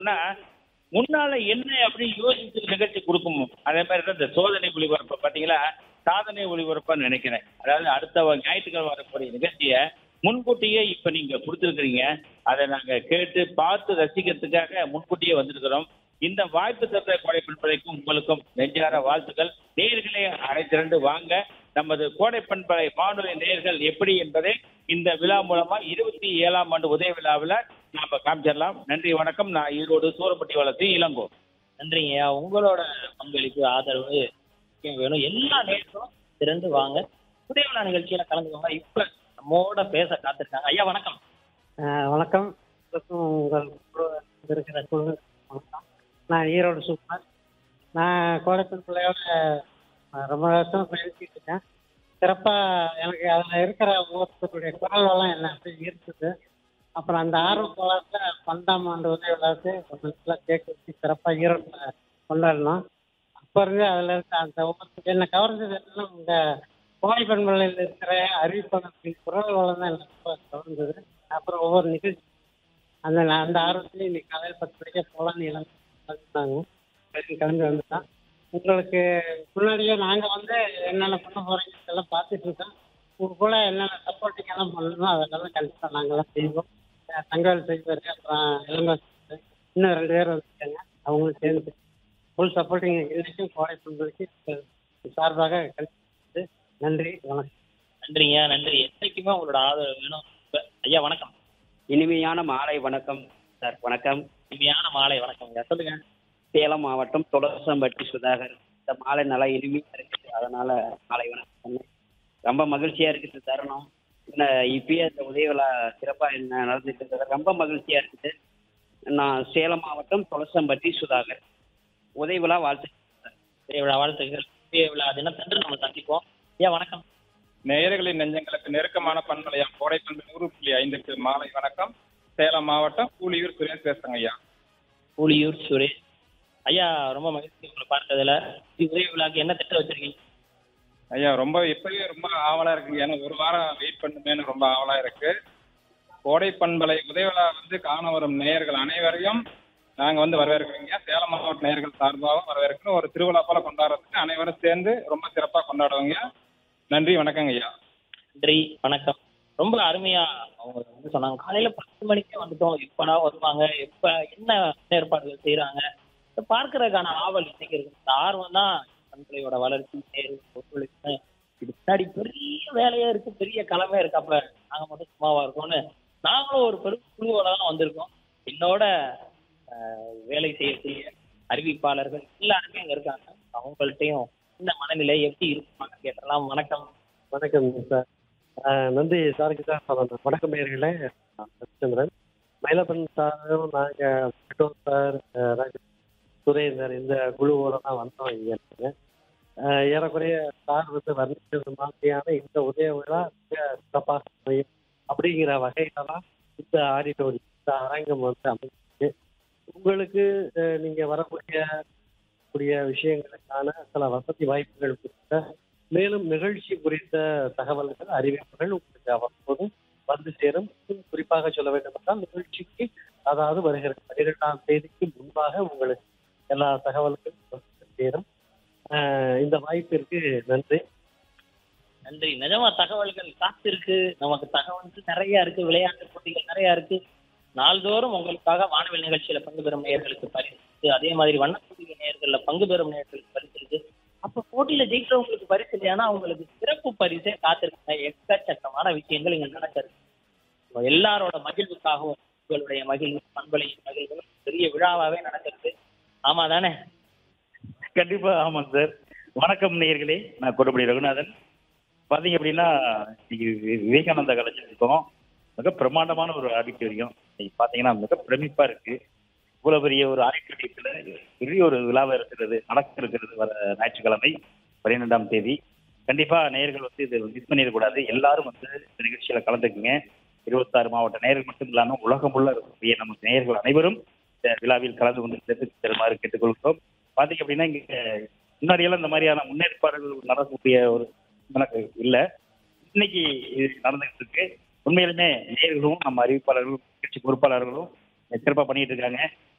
ஒளிபரப்புனா முன்னால என்ன அப்படின்னு யோசிச்சு நிகழ்ச்சி கொடுக்கும் அதே மாதிரி தான் இந்த சோதனை ஒளிபரப்பு பாத்தீங்களா சாதனை ஒளிபரப்புன்னு நினைக்கிறேன் அதாவது அடுத்த ஞாயிற்றுக்கிழமை வரக்கூடிய நிகழ்ச்சியை முன்கூட்டியே இப்ப நீங்க கொடுத்துருக்கீங்க அதை நாங்க கேட்டு பார்த்து ரசிக்கிறதுக்காக முன்கூட்டியே வந்திருக்கிறோம் இந்த வாய்ப்பு தந்த கோடை பண்பலைக்கும் உங்களுக்கும் நெஞ்சார வாழ்த்துக்கள் நேர்களை அழைத்திரண்டு வாங்க நமது கோடை பண்பலை வானொலி நேர்கள் எப்படி என்பதை இந்த விழா மூலமா இருபத்தி ஏழாம் ஆண்டு உதய விழாவில் நாம காமிச்சிடலாம் நன்றி வணக்கம் நான் ஈரோடு சூரப்பட்டி வளர்ச்சி இளங்கோ நன்றிங்கய்யா உங்களோட பங்களிப்பு ஆதரவு முக்கியம் வேணும் எல்லா நேரத்தும் திரண்டு வாங்க உதயவிழா நிகழ்ச்சியில கலந்துக்கோங்க இப்ப நம்மோட பேச காத்திருக்காங்க ஐயா வணக்கம் ஆஹ் வணக்கம் உங்களுக்கும் உங்கள் குழு இருக்கிற குழு வணக்கம் நான் ஈரோடு சூப்பர் நான் கோடைப்பன் பிள்ளையோட ஆஹ் ரொம்ப வருஷம் பேசிட்டு இருக்கேன் சிறப்பாக எனக்கு அதில் இருக்கிற ஒவ்வொருத்தருடைய குரல் வளம் என்ன அப்படி இருக்குது அப்புறம் அந்த ஆர்வம் காலத்தில் பன்னெண்டாம் ஆண்டு உதவி விழாவுக்கு ஒரு நல்லா கேட்க வச்சு சிறப்பாக ஈரோட்டில் கொண்டாடணும் அப்போ இருந்து அதில் இருக்க அந்த ஒவ்வொருத்தருக்கு என்ன கவர்ந்தது என்னன்னா உங்கள் கோடை பண்பலையில் இருக்கிற அறிவிப்பாளர்களின் குரல் வளம் தான் எனக்கு ரொம்ப கவர்ந்தது அப்புறம் ஒவ்வொரு நிகழ்ச்சி அந்த அந்த ஆர்வத்திலே இன்னைக்கு காலையில் பத்து மணிக்கே போகலான்னு எல்லாம் கலந்துட்டாங்க சரி கிளம்பி வந்துட்டான் உங்களுக்கு முன்னாடியே நாங்கள் வந்து என்னென்ன பண்ண போகிறீங்க எல்லாம் பார்த்துட்டு இருக்கோம் உங்க கூட என்னென்ன சப்போர்ட்டிங் எல்லாம் பண்ணணுமோ அதெல்லாம் கண்டிப்பாக நாங்கள்லாம் செய்வோம் அஹ் தங்கவேல் செய்வார் அப்புறம் இளங்கோ செய்வாரு. இன்னும் ரெண்டு பேர் வந்துருக்காங்க அவங்களும் சேர்ந்து ஃபுல் சப்போர்ட்டிங் இன்னைக்கும் கோடை பண்புக்கு சார்பாக கண்டிப்பாக நன்றி வணக்கம் நன்றிங்கய்யா நன்றி என்னைக்குமே உங்களோட ஆதரவு வேணும் இப்ப ஐயா வணக்கம் இனிமையான மாலை வணக்கம் சார் வணக்கம் இனிமையான மாலை வணக்கம்ங்க சொல்லுங்க சேலம் மாவட்டம் துளசம்பட்டி சுதாகர் இந்த மாலை நல்லா இனிமையா இருக்குது அதனால மாலை வணக்கம் சொன்னேன் ரொம்ப மகிழ்ச்சியா இருக்குது இந்த தருணம் இன்னும் இப்பயே இந்த உதய விழா சிறப்பா என்ன நடந்துட்டு இருக்கிறது ரொம்ப மகிழ்ச்சியா இருக்குது நான் சேலம் மாவட்டம் துளசம்பட்டி சுதாகர் உதய விழா வாழ்த்து உதயவிழா வாழ்த்துக்கள் உதயவிழா தினத்தன்று நம்ம சந்திப்போம் ஐயா வணக்கம் நேயர்களின் நெஞ்சங்களுக்கு நெருக்கமான பண்பலையாம் கோடை பண்பு நூறு புள்ளி ஐந்துக்கு மாலை வணக்கம் சேலம் மாவட்டம் கூலியூர் சுரேஷ் பேசுறேங்க ஐயா கூலியூர் சுரேஷ் ஐயா ரொம்ப மகிழ்ச்சி உங்களை பார்த்ததுல உதய விழாக்கு என்ன திட்டம் வச்சிருக்கீங்க ஐயா ரொம்ப இப்பவே ரொம்ப ஆவலா இருக்கு ஏன்னா ஒரு வாரம் வெயிட் பண்ணுமேன்னு ரொம்ப ஆவலா இருக்கு கோடை பண்பலை உதயவிழா வந்து காண வரும் நேயர்கள் அனைவரையும் நாங்க வந்து வரவேற்கிறீங்க சேலம் மாவட்ட நேயர்கள் சார்பாகவும் வரவேற்கிறோம் ஒரு திருவிழா போல கொண்டாடுறதுக்கு அனைவரும் சேர்ந்து ரொம்ப சிறப்பா கொண்டாடுவாங்க நன்றி வணக்கங்க ஐயா நன்றி வணக்கம் ரொம்ப அருமையா அவங்க வந்து சொன்னாங்க காலையில பத்து மணிக்கே வந்துட்டோம் எப்படா வருவாங்க எப்ப என்ன ஏற்பாடுகள் செய்யறாங்க இதை பார்க்கறதுக்கான ஆவல் இன்னைக்கு இருக்கு இந்த ஆர்வம் தான் பண்பலையோட வளர்ச்சி தேர்வு ஒத்துழைப்பு இது பின்னாடி பெரிய வேலையா இருக்கு பெரிய கலமே இருக்கு அப்ப நாங்க மட்டும் சும்மாவா இருக்கோம்னு நாங்களும் ஒரு பெரும் குழுவோட தான் வந்திருக்கோம் என்னோட ஆஹ், வேலை செய்யக்கூடிய அறிவிப்பாளர்கள் எல்லாருமே அங்க இருக்காங்க அவங்கள்ட்டையும் இந்த மனநிலை எப்படி இருப்பாங்க கேட்டலாம் வணக்கம் வணக்கம் சார் ஆஹ் நன்றி சாருக்கு தான் சொல்லணும் வணக்கம் நேர்களே சந்திரன் மயிலப்பன் சாரும் நாங்கள் பெட்டோர் சார் ஆஹ் ராஜ- சுரேந்தர் இந்த குழுவோட தான் வந்தோம் இங்கே ஆஹ் ஏறக்குறைய சார் வந்து வர்ணிச்சது மாதிரியான இந்த உதய விழா மிக சிறப்பாக அமையும் அப்படிங்கிற வகையில தான் இந்த ஆடிட்டோரி இந்த அரங்கம் வந்து அமைஞ்சிருக்கு உங்களுக்கு ஆஹ் நீங்க வரக்கூடிய கூடிய விஷயங்களுக்கான சில வசதி வாய்ப்புகள் குறித்த மேலும் நிகழ்ச்சி குறித்த தகவல்கள் அறிவிப்புகள் உங்களுக்கு அவ்வப்போது வந்து சேரும் இன்னும் குறிப்பாக சொல்ல வேண்டும் என்றால் நிகழ்ச்சிக்கு அதாவது வருகிற பன்னிரெண்டாம் தேதிக்கு முன்பாக உங்களுக்கு எல்லா தகவல்களும் வந்து சேரும் ஆஹ் இந்த வாய்ப்பிற்கு நன்றி நன்றி நிஜமா தகவல்கள் காத்திருக்கு நமக்கு தகவல் நிறைய இருக்கு விளையாட்டு போட்டிகள் நிறைய இருக்கு நாள்தோறும் உங்களுக்காக வானவில் நிகழ்ச்சியில பங்கு பெறும் நேயர்களுக்கு பரிசு இருக்கு. அதே மாதிரி வண்ணப்போட்டிய நேயர்கள்ல பங்கு பெறும் நேயர்களுக்கு பரிசு இருக்கு அப்ப போட்டியில ஜெயிக்கிறவங்களுக்கு பரிசு இல்லையானா அவங்களுக்கு சிறப்பு பரிசே காத்திருக்க எக்கச்சக்கமான விஷயங்கள் இங்க நடக்கிறது இப்ப எல்லாரோட மகிழ்வுக்காகவும் உங்களுடைய மகிழ்வு பண்பலையின் மகிழ்வு பெரிய விழாவாவே நடக்கிறது ஆமா தானே கண்டிப்பா ஆமாங்க சார் வணக்கம் நேயர்களே நான் கொடுப்படி ரகுநாதன் பாத்தீங்க அப்படின்னா இன்னைக்கு வி- விவேகானந்தா காலேஜில் இருக்கோம் மிக பிரம்மாண்டமான ஒரு ஆடிட்டோரியம் இன்னைக்கு பாத்தீங்கன்னா மிக பிரமிப்பா இருக்கு இவ்வளவு பெரிய ஒரு ஆடிட்டோரியத்துல பெரிய ஒரு விழாவை இருக்கிறது நடக்க இருக்கிறது வர ஞாயிற்றுக்கிழமை பன்னிரெண்டாம் தேதி கண்டிப்பா நேயர்கள் வந்து இது மிஸ் பண்ணிடக்கூடாது எல்லாரும் வந்து இந்த நிகழ்ச்சியில கலந்துக்குங்க இருபத்தாறு மாவட்ட நேயர்கள் மட்டும் இல்லாம உலகம் உள்ள இருக்கக்கூடிய நம்ம நேயர்கள் அனைவரும் இந்த விழாவில் கலந்து கொண்டு சிறப்பு தருமாறு கேட்டுக்கொள்கிறோம் பாத்தீங்க அப்படின்னா இங்க முன்னாடி எல்லாம் இந்த மாதிரியான முன்னேற்பாடுகள் நடக்கக்கூடிய ஒரு எனக்கு இல்ல இன்னைக்கு இது நடந்துகிட்டு இருக்கு உண்மையிலுமே நேயர்களும் நம்ம அறிவிப்பாளர்களும் கட்சி பொறுப்பாளர்களும் சிறப்பா பண்ணிட்டு இருக்காங்க